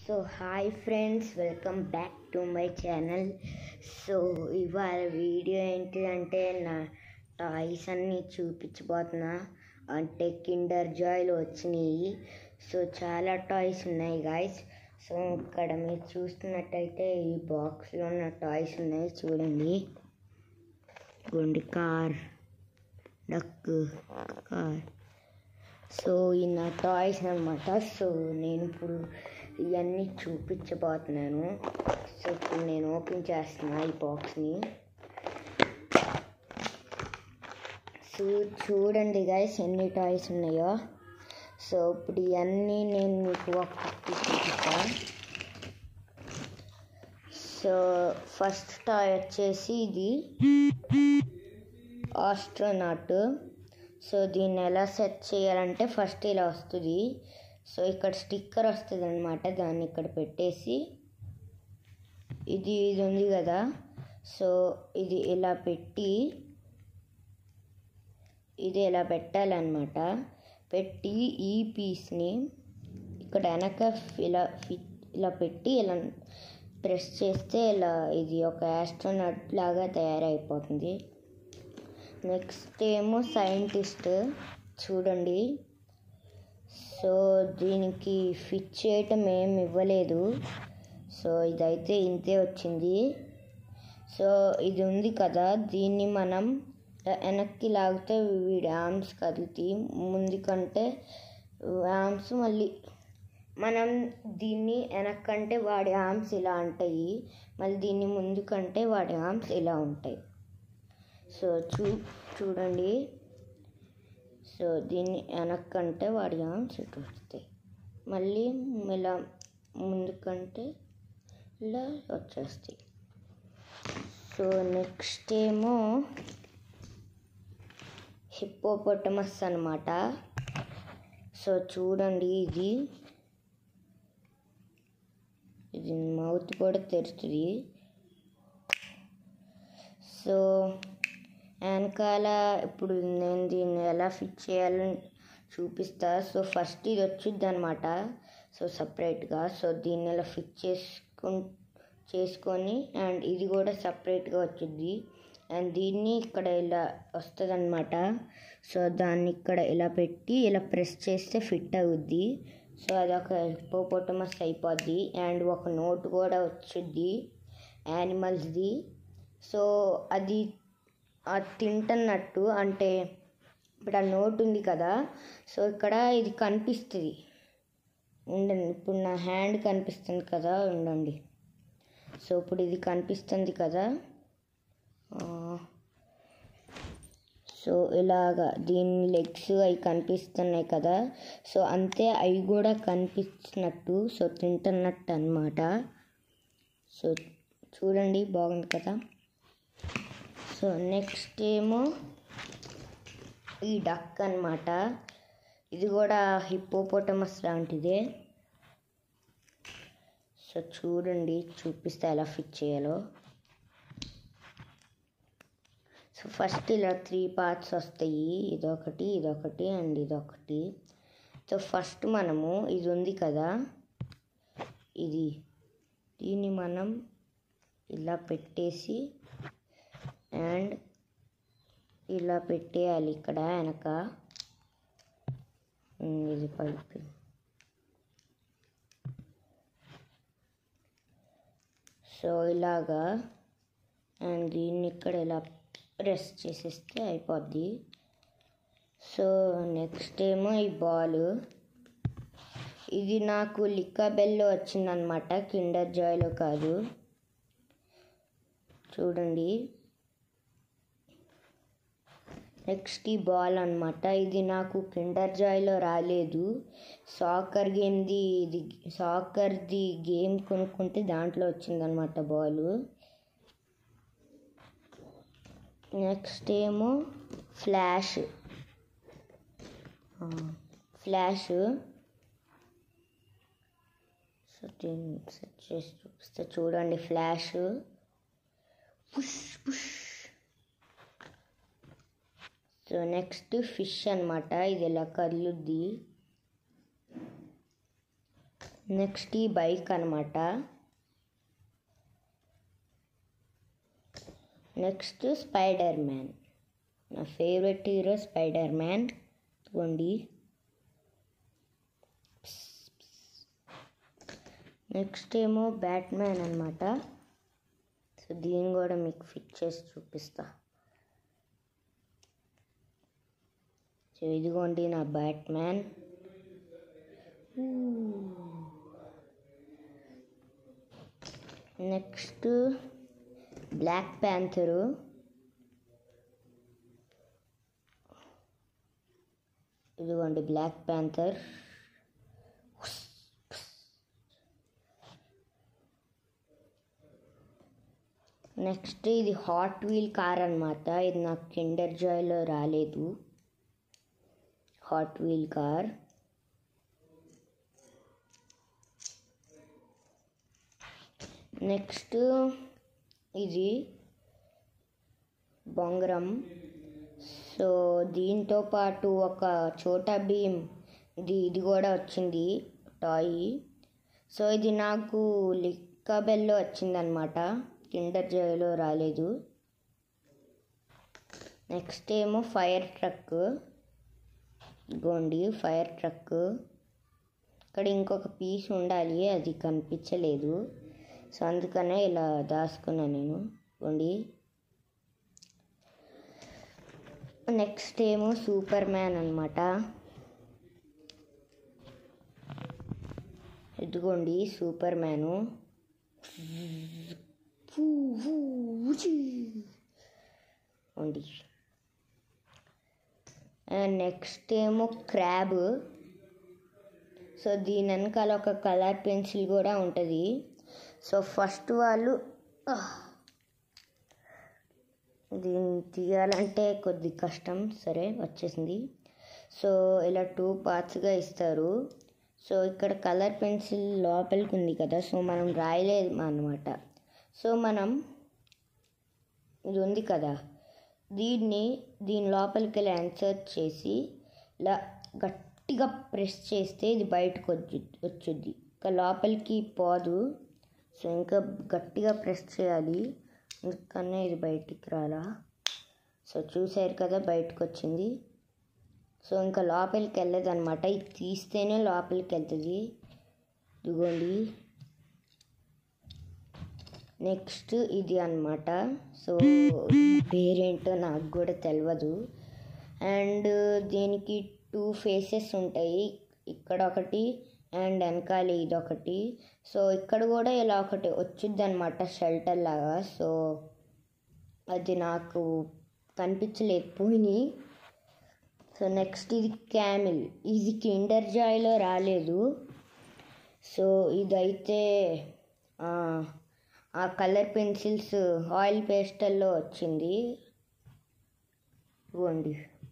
so hi friends welcome back to my channel so ఇవాళ video ఏంటి అంటే నా టాయ్స్ అన్నీ చూపించబోతున్నా అంటే కిండర్ జాయ్లో వచ్చినాయి సో చాలా టాయ్స్ ఉన్నాయి గాయస్ సో ఇక్కడ మీరు చూస్తున్నట్టయితే ఈ బాక్స్లో ఉన్న టాయ్స్ ఉన్నాయి చూడండి గుండి కార్ డక్ కార్ సో ఈ నా టాయ్స్ అనమాట సో నేను ఇప్పుడు ఇవన్నీ చూపించబోతున్నాను సో ఇప్పుడు నేను ఓపెన్ చేస్తున్నా ఈ బాక్స్ని సో చూడండి గైస్ ఎన్ని టాయ్స్ ఉన్నాయో సో ఇప్పుడు ఇవన్నీ నేను మీకు ఒక్కొక్కటి చూపిస్తాను సో ఫస్ట్ టాయ్ వచ్చేసి ఇది ఆస్ట్రోనాట్ సో దీన్ని ఎలా సెట్ చేయాలంటే ఫస్ట్ ఇలా వస్తుంది సో ఇక్కడ స్టిక్కర్ వస్తుంది అనమాట దాన్ని ఇక్కడ పెట్టేసి ఇది ఇది ఉంది కదా సో ఇది ఇలా పెట్టి ఇది ఇలా పెట్టాలన్నమాట పెట్టి ఈ పీస్ని ఇక్కడ వెనక ఇలా ఫిట్ ఇలా పెట్టి ఇలా ప్రెస్ చేస్తే ఇలా ఇది ఒక యాస్ట్రోనట్ లాగా తయారైపోతుంది నెక్స్ట్ ఏమో సైంటిస్ట్ చూడండి సో దీనికి ఫిట్ చేయటం ఏం ఇవ్వలేదు సో ఇదైతే ఇంతే వచ్చింది సో ఇది ఉంది కదా దీన్ని మనం వెనక్కి లాగితే వీడి ఆర్మ్స్ కదులుతాయి ముందుకంటే ఆర్మ్స్ మళ్ళీ మనం దీన్ని వెనక్కంటే వాడి ఆర్మ్స్ ఇలా ఉంటాయి మళ్ళీ దీన్ని ముందుకంటే వాడి ఆర్మ్స్ ఇలా ఉంటాయి సో చూ చూడండి సో దీన్ని వెనక్కంటే వాడి ఆర్మ్స్ ఇటు వస్తాయి మళ్ళీ ఇలా ముందుకంటే ఇలా వచ్చేస్తాయి సో నెక్స్ట్ ఏమో హిప్పోపొటమస్ అనమాట సో చూడండి ఇది ఇది మౌత్ కూడా తెరుస్తుంది సో వెనకాల ఇప్పుడు నేను దీన్ని ఎలా ఫిట్ చేయాలని చూపిస్తా సో ఫస్ట్ ఇది వచ్చింది అనమాట సో సపరేట్గా సో దీన్ని ఇలా ఫిట్ చేసుకు చేసుకొని అండ్ ఇది కూడా సపరేట్గా వచ్చింది అండ్ దీన్ని ఇక్కడ ఇలా వస్తుంది అనమాట సో దాన్ని ఇక్కడ ఇలా పెట్టి ఇలా ప్రెస్ చేస్తే ఫిట్ అవుద్ది సో అదొక హిపోపోటమస్ అయిపోద్ది అండ్ ఒక నోట్ కూడా వచ్చింది యానిమల్స్ది సో అది అది తింటున్నట్టు అంటే ఇప్పుడు ఆ నోట్ ఉంది కదా సో ఇక్కడ ఇది కనిపిస్తుంది ఉండండి ఇప్పుడు నా హ్యాండ్ కనిపిస్తుంది కదా ఉండండి సో ఇప్పుడు ఇది కనిపిస్తుంది కదా సో ఇలాగా దీని లెగ్స్ అవి కనిపిస్తున్నాయి కదా సో అంతే అవి కూడా కనిపిస్తున్నట్టు సో తింటున్నట్టు అనమాట సో చూడండి బాగుంది కదా సో నెక్స్ట్ ఏమో ఈ డక్ అనమాట ఇది కూడా హిప్పోపోటమస్ లాంటిదే సో చూడండి చూపిస్తే ఎలా ఫిట్ చేయాలో సో ఫస్ట్ ఇలా త్రీ పార్ట్స్ వస్తాయి ఇదొకటి ఇదొకటి అండ్ ఇదొకటి సో ఫస్ట్ మనము ఇది ఉంది కదా ఇది దీన్ని మనం ఇలా పెట్టేసి అండ్ ఇలా పెట్టేయాలి ఇక్కడ వెనక ఇది పైపు సో ఇలాగా అండ్ దీన్ని ఇక్కడ ఇలా ప్రెస్ చేసేస్తే అయిపోద్ది సో నెక్స్ట్ ఏమో ఈ బాల్ ఇది నాకు లిక్కా బెల్లో వచ్చిందనమాట కిండర్ జాయ్లో కాదు చూడండి నెక్స్ట్ ఈ బాల్ అనమాట ఇది నాకు కిండర్ జాయ్లో రాలేదు సాకర్ గేమ్ది ఇది సాకర్ది గేమ్ కొనుక్కుంటే దాంట్లో వచ్చిందనమాట బాల్ నెక్స్ట్ ఏమో ఫ్లాష్ ఫ్లాష్ సో దీన్ని సెట్ చేసి చూపిస్తే చూడండి flash push push so next fish అనమాట ఇది ఇలా కదులుద్ది నెక్స్ట్ ఈ బైక్ అనమాట నెక్స్ట్ స్పైడర్ మ్యాన్ నా ఫేవరెట్ హీరో స్పైడర్ మ్యాన్ ఇదిగోండి నెక్స్ట్ ఏమో బ్యాట్మ్యాన్ అనమాట సో దీన్ని కూడా మీకు ఫిట్ చేసి చూపిస్తా సో ఇదిగోండి నా బ్యాట్మ్యాన్ నెక్స్ట్ బ్లాక్ ప్యాంథరు ఇదిగోండి బ్లాక్ ప్యాంథర్ నెక్స్ట్ ఇది హాట్ వీల్ కార్ అనమాట ఇది నాకు కిండర్ జాయ్లో రాలేదు హాట్ వీల్ కార్ నెక్స్ట్ ఇది బొంగరం సో దీంతో పాటు ఒక చోటా భీమ్ ఇది ఇది కూడా వచ్చింది టాయ్ సో ఇది నాకు లిక్కబెల్లో వచ్చిందనమాట కిండర్ జాయ్లో రాలేదు నెక్స్ట్ ఏమో ఫైర్ ట్రక్ గోండి ఫైర్ ట్రక్ ఇక్కడ ఇంకొక పీస్ ఉండాలి అది కనిపించలేదు సో అందుకనే ఇలా దాచుకున్నాను నేను గోండి నెక్స్ట్ ఏమో సూపర్ మ్యాన్ అనమాట ఇదిగోండి సూపర్ మ్యాను ఉంది అండ్ నెక్స్ట్ ఏమో క్రాబ్ సో దీని వెనకాల ఒక కలర్ పెన్సిల్ కూడా ఉంటుంది సో ఫస్ట్ వాళ్ళు దీన్ని తీయాలంటే కొద్ది కష్టం సరే వచ్చేసింది సో ఇలా టూ పార్ట్స్గా ఇస్తారు సో ఇక్కడ కలర్ పెన్సిల్ లోపలికి ఉంది కదా సో మనం రాయలేదు అనమాట సో మనం ఇది ఉంది కదా దీన్ని దీని లోపలికి ఇలా ఇన్సర్ట్ చేసి ఇలా గట్టిగా ప్రెస్ చేస్తే ఇది బయటకు వచ్చి వచ్చుద్ది ఇంకా లోపలికి పోదు సో ఇంకా గట్టిగా ప్రెస్ చేయాలి అందుకనే ఇది బయటికి రాలా సో చూసారు కదా బయటకు వచ్చింది సో ఇంకా లోపలికి వెళ్ళదు అనమాట ఇది తీస్తేనే లోపలికి వెళ్తుంది ఇదిగోండి నెక్స్ట్ ఇది అనమాట సో పేరేంటో నాకు కూడా తెలియదు అండ్ దీనికి టూ ఫేసెస్ ఉంటాయి ఇక్కడ ఒకటి అండ్ వెనకాల ఇదొకటి సో ఇక్కడ కూడా ఇలా ఒకటి వచ్చింది అనమాట షెల్టర్ లాగా సో అది నాకు కనిపించలేదు పోయినాయి సో నెక్స్ట్ ఇది క్యామిల్ ఇది కిండర్ జాయ్లో రాలేదు సో ఇదైతే ఆ కలర్ పెన్సిల్స్ ఆయిల్ పేస్టల్లో వచ్చింది ఇవ్వండి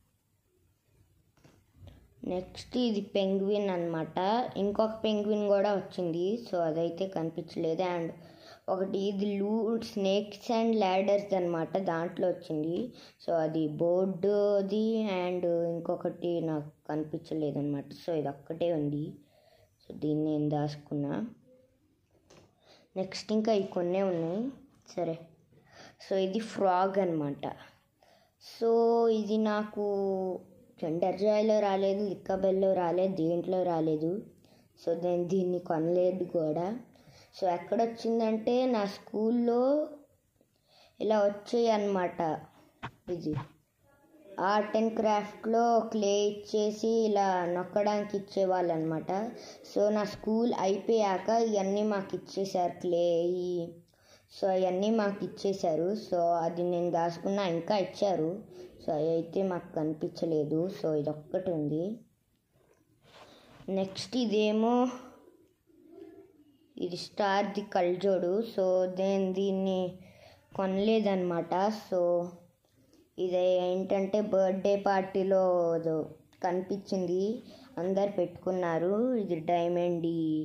నెక్స్ట్ ఇది పెంగ్విన్ అనమాట ఇంకొక పెంగ్విన్ కూడా వచ్చింది సో అదైతే కనిపించలేదు అండ్ ఒకటి ఇది లూ స్నేక్స్ అండ్ ల్యాడర్స్ అనమాట దాంట్లో వచ్చింది సో అది బోర్డుది అండ్ ఇంకొకటి నాకు కనిపించలేదు అనమాట సో ఇది ఒక్కటే ఉంది సో దీన్ని నేను దాచుకున్నా నెక్స్ట్ ఇంకా ఈ కొన్నే ఉన్నాయి సరే సో ఇది ఫ్రాగ్ అనమాట సో ఇది నాకు జెండర్ జాయ్లో రాలేదు లిక్కబెల్లో రాలేదు దేంట్లో రాలేదు సో నేను దీన్ని కొనలేదు కూడా సో ఎక్కడ వచ్చిందంటే నా స్కూల్లో ఇలా వచ్చాయి అన్నమాట ఇది ఆర్ట్ అండ్ క్రాఫ్ట్లో క్లే ఇచ్చేసి ఇలా నొక్కడానికి ఇచ్చేవాళ్ళు అనమాట సో నా స్కూల్ అయిపోయాక ఇవన్నీ మాకు ఇచ్చేసారు క్లే సో అవన్నీ మాకు ఇచ్చేశారు సో అది నేను దాచుకున్నా ఇంకా ఇచ్చారు సో అవి అయితే మాకు కనిపించలేదు సో ఇది ఒక్కటి ఉంది నెక్స్ట్ ఇదేమో ఇది స్టార్ది కళ్ళజోడు సో నేను దీన్ని కొనలేదన్నమాట సో ఇది ఏంటంటే బర్త్డే పార్టీలో కనిపించింది అందరు పెట్టుకున్నారు ఇది డైమండ్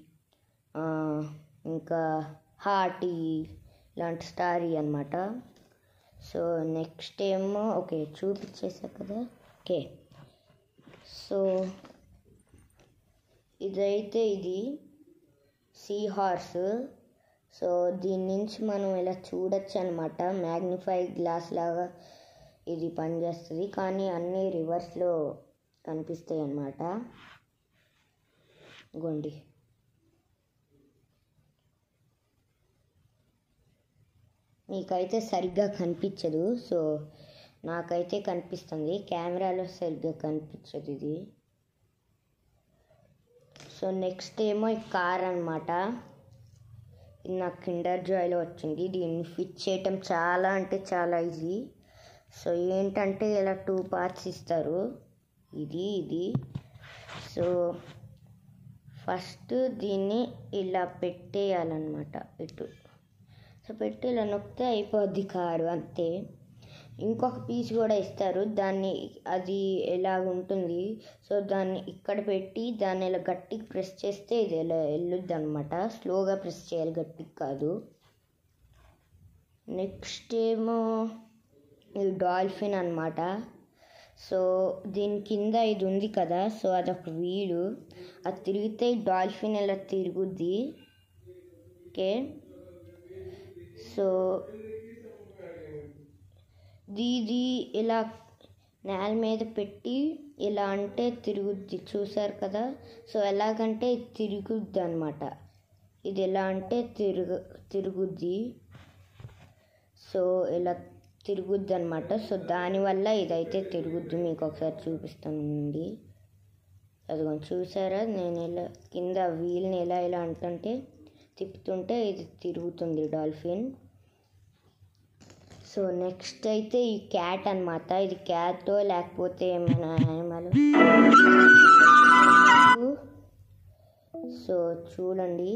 ఇంకా హార్టీ ఇలాంటి స్టారీ అనమాట సో నెక్స్ట్ ఏమో ఓకే చూపించేసా కదా ఓకే సో ఇదైతే ఇది సీ హార్స్ సో దీని నుంచి మనం ఇలా చూడొచ్చు అనమాట మ్యాగ్నిఫై గ్లాస్ లాగా ఇది పనిచేస్తుంది కానీ అన్నీ రివర్స్లో కనిపిస్తాయి అన్నమాట గోండి మీకైతే సరిగ్గా కనిపించదు సో నాకైతే కనిపిస్తుంది కెమెరాలో సరిగ్గా కనిపించదు ఇది సో నెక్స్ట్ ఏమో ఈ కార్ అనమాట ఇది నాకు కిండర్ జాయ్లో వచ్చింది దీన్ని ఫిట్ చేయటం చాలా అంటే చాలా ఈజీ సో ఏంటంటే ఇలా టూ పార్ట్స్ ఇస్తారు ఇది ఇది సో ఫస్ట్ దీన్ని ఇలా పెట్టేయాలన్నమాట ఇటు సో పెట్టి ఇలా నొక్కితే అయిపోద్ది కారు అంతే ఇంకొక పీస్ కూడా ఇస్తారు దాన్ని అది ఎలాగ ఉంటుంది సో దాన్ని ఇక్కడ పెట్టి దాన్ని ఇలా గట్టిగా ప్రెస్ చేస్తే ఇది ఇలా వెళ్ళుద్ది అనమాట స్లోగా ప్రెస్ చేయాలి గట్టిగా కాదు నెక్స్ట్ ఏమో ఇది డాల్ఫిన్ అనమాట సో దీని కింద ఇది ఉంది కదా సో అదొక వీలు అది తిరిగితే ఈ డాల్ఫిన్ ఇలా తిరుగుద్ది ఓకే సో దీది ఇలా నేల మీద పెట్టి ఇలా అంటే తిరుగుద్ది చూసారు కదా సో ఎలాగంటే ఇది తిరుగుద్ది అనమాట ఇది ఎలా అంటే తిరుగు తిరుగుద్ది సో ఇలా తిరుగుద్ది అనమాట సో దానివల్ల ఇదైతే తిరుగుద్ది మీకు ఒకసారి చూపిస్తానండి అదిగోండి చూసారా నేను ఇలా కింద వీల్ని ఎలా ఇలా అంటుంటే తిప్పుతుంటే ఇది తిరుగుతుంది డాల్ఫిన్ సో నెక్స్ట్ అయితే ఈ క్యాట్ అనమాట ఇది క్యాట్ లేకపోతే ఏమైనా యానిమల్ సో చూడండి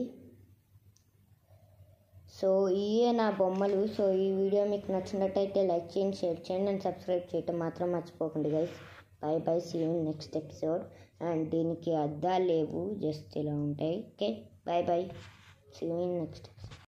సో ఇవే నా బొమ్మలు సో ఈ వీడియో మీకు నచ్చినట్టయితే లైక్ చేయండి షేర్ చేయండి అండ్ సబ్స్క్రైబ్ చేయటం మాత్రం మర్చిపోకండి guys bye bye see you next episode and దీనికి అద్దాలు లేవు జస్ట్ ఇలా ఉంటాయి okay bye bye see you next